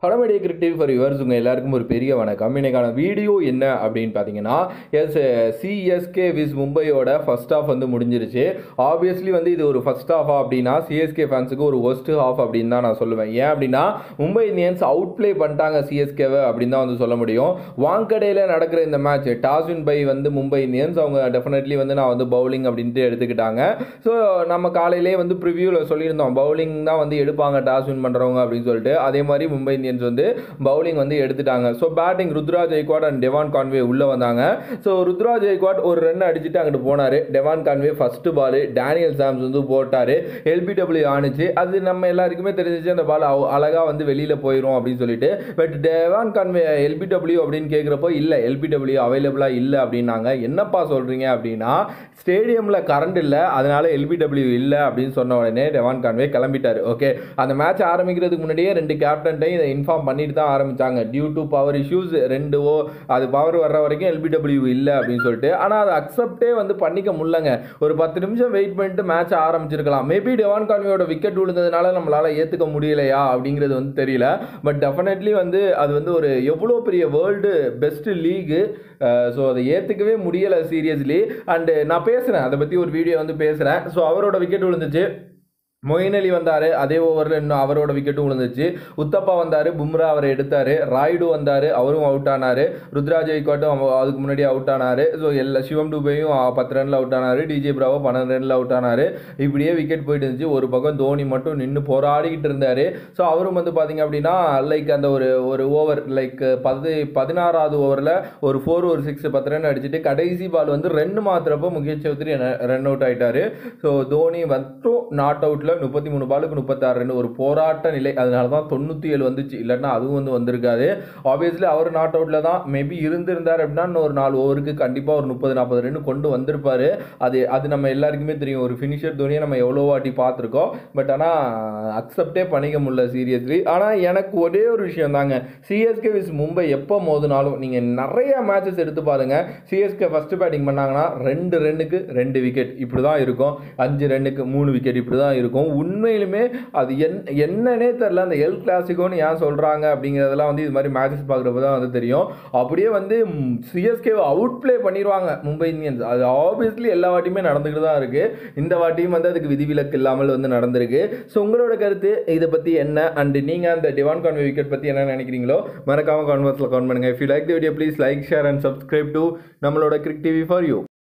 hello media creative for yours உங்கள் எல்லாருக்கும் ஒரு பெரிய வணக்கம் இன்னைக்கான வீடியோ என்ன அப்படின்னு பார்த்தீங்கன்னா எஸ் சிஎஸ்கே விஸ் மும்பையோட ஃபர்ஸ்ட் ஹாஃப் வந்து முடிஞ்சிருச்சு ஆப்வியஸ்லி வந்து இது ஒரு ஃபர்ஸ்ட் ஹாஃபா அப்படின்னா சிஎஸ்கே ஃபேன்ஸுக்கு ஒரு ஒஸ்ட் ஹாஃப் அப்படின்னு தான் நான் சொல்லுவேன் ஏன் அப்படின்னா மும்பை இந்தியன்ஸ் அவுட் ப்ளே பண்ணிட்டாங்க சிஎஸ்கேவை அப்படின்னு தான் வந்து சொல்ல முடியும் வாங்கடையில் நடக்கிற இந்த மேட்ச் டாஸ் வின் பை வந்து மும்பை இந்தியன்ஸ் அவங்க டெஃபினெட்லி வந்து நான் வந்து பவுலிங் அப்படின்ட்டு எடுத்துக்கிட்டாங்க ஸோ நம்ம காலையிலே வந்து ப்ரிவியூவில் சொல்லியிருந்தோம் பவுலிங் தான் வந்து எடுப்பாங்க டாஸ் வின் பண்ணுறவங்க அப்படின்னு சொல்லிட்டு அதே மாதிரி மும்பை இந்தியன்ஸ் வந்து பவுலிங் வந்து எடுத்துட்டாங்க so batting Ruturaj Gaikwad and Devon Conway உள்ளே வந்தாங்க ஸோ ருத்ராஜ் ஜெய்க்வாட் ஒரு ரன் அடிச்சுட்டு அங்கிட்டு போனார் Devon Conway first ball Daniel Sams வந்து போட்டார் எல்பிடபிள்யூ ஆணுச்சு அது நம்ம எல்லாருக்குமே தெரிஞ்சிச்சு அந்த பால் அழகாக வந்து வெளியில் போயிடும் அப்படின்னு சொல்லிட்டு பட் டெவான் கான்வே எல்பிடபிள்யூ அப்படின்னு கேட்குறப்போ இல்லை எல்பிடபிள்யூ அவைலபிளாக இல்லை அப்படின்னாங்க என்னப்பா சொல்கிறீங்க அப்படின்னா ஸ்டேடியமில் கரண்ட் இல்லை அதனால எல்பிடபிள்யூ இல்லை அப்படின்னு சொன்ன உடனே டெவான் கான்வே கிளம்பிட்டார் ஓகே அந்த மேட்ச் ஆரம்பிக்கிறதுக்கு முன்னாடியே ரெண்டு கேப்டன்ட்டையும் இதை இன்ஃபார்ம் பண்ணிட்டு தான் ஆரம்பித்தாங்க டியூ டு பவர் இஷ்யூஸ் ரெண்டு ஓ அது பவர் வர்ற வரைக்கும் எல்பிடபிள்யூ இல்லை அப்படின்னு சொல்லிட்டு ஆனால் அதை அக்செப்டே வந்து பண்ணிக்க முடியலங்க ஒரு பத்து நிமிஷம் வெயிட் பண்ணிட்டு மேட்ச் ஆரம்பிச்சிருக்கலாம் மேபி டெவான் கான்வேயோட விக்கெட் விழுந்ததுனால நம்மளால் ஏற்றுக்க முடியலையா அப்படிங்கிறது வந்து தெரியல பட் டெஃபினெட்லி வந்து அது வந்து ஒரு எவ்வளோ பெரிய வேர்ல்டு பெஸ்ட் லீகு ஸோ அதை ஏற்றுக்கவே முடியலை சீரியஸ்லி அண்டு நான் பேசுகிறேன் அதை பற்றி ஒரு வீடியோ வந்து பேசுகிறேன் ஸோ அவரோட விக்கெட் விழுந்துச்சு மொயின் அலி வந்தார் அதே ஓவரில் இன்னும் அவரோட விக்கெட்டும் விழுந்துச்சு உத்தப்பா வந்தார் பும்ரா அவரை எடுத்தார் ராய்டு வந்தார் அவரும் அவுட் ஆனார் ருத்ராஜ் ஐக்காட்டும் அதுக்கு முன்னாடி அவுட் ஆனார் ஸோ எல்லா சிவம் டூபேயும் பத்து ரனில் அவுட் ஆனார் டிஜே பிராவோ பன்னெண்டு ரனில் அவுட் ஆனார் இப்படியே விக்கெட் போயிட்டு இருந்துச்சு ஒரு பக்கம் தோனி மட்டும் நின்று போராடிக்கிட்டு இருந்தார் ஸோ அவரும் வந்து பார்த்தீங்க அப்படின்னா லைக் அந்த ஒரு ஒரு ஓவர் லைக் பது பதினாறாவது ஓவரில் ஒரு ஃபோர் ஒரு சிக்ஸ் பத்து ரன் அடிச்சுட்டு கடைசி பால் வந்து ரெண்டு மாத்திரப்போ முகேஷ் சௌத்ரி ரன் அவுட் ஆயிட்டாரு ஸோ தோனி மட்டும் நாட் அவுட்டில் முப்பத்தி மூணு பாலுக்கு முப்பத்தாறு ரன் ஒரு போராட்ட நிலை அதனால தான் தொண்ணூற்றி ஏழு வந்துச்சு இல்லைன்னா அதுவும் வந்து வந்திருக்காது ஆப்வியஸ்லி அவர் நாட் அவுட்டில் தான் மேபி இருந்திருந்தார் அப்படின்னா இன்னொரு நாலு ஓவருக்கு கண்டிப்பாக ஒரு முப்பது நாற்பது ரன் கொண்டு வந்திருப்பார் அது அது நம்ம எல்லாருக்குமே தெரியும் ஒரு ஃபினிஷர் தோனியை நம்ம எவ்வளோ வாட்டி பார்த்துருக்கோம் பட் ஆனால் அக்செப்டே பண்ணிக்க முடியல சீரியஸ்லி ஆனால் எனக்கு ஒரே ஒரு விஷயம் தாங்க சிஎஸ்கே விஸ் மும்பை எப்போ மோதினாலும் நீங்கள் நிறைய மேட்சஸ் எடுத்து பாருங்கள் சிஎஸ்கே ஃபஸ்ட்டு பேட்டிங் பண்ணாங்கன்னா ரெண்டு ரன்னுக்கு ரெண்டு விக்கெட் இப்படி தான் இருக்கும் அஞ்சு ரன்னுக்கு மூணு விக்கெட் இப்படி தான் இருக்கும் உண்மையிலுமே அது என் என்னன்னே தெரில அந்த எல் கிளாசிக்கோன்னு ஏன் சொல்கிறாங்க அப்படிங்கிறதெல்லாம் வந்து இது மாதிரி மேட்சஸ் பார்க்குறப்ப தான் வந்து தெரியும் அப்படியே வந்து சிஎஸ்கே அவுட் ப்ளே பண்ணிடுவாங்க மும்பை இந்தியன்ஸ் அது ஆப்வியஸ்லி எல்லா வாட்டியுமே நடந்துக்கிட்டு தான் இருக்குது இந்த வாட்டியும் வந்து அதுக்கு விதிவிலக்கு இல்லாமல் வந்து நடந்திருக்கு ஸோ உங்களோட கருத்து இதை பற்றி என்ன அண்ட் நீங்கள் அந்த டிவான் கான்வே விக்கெட் பற்றி என்ன நினைக்கிறீங்களோ மறக்காமல் கான்வர்ஸில் கவுண்ட் பண்ணுங்கள் if you like the video please like share and subscribe to நம்மளோட கிரிக் டிவி ஃபார் யூ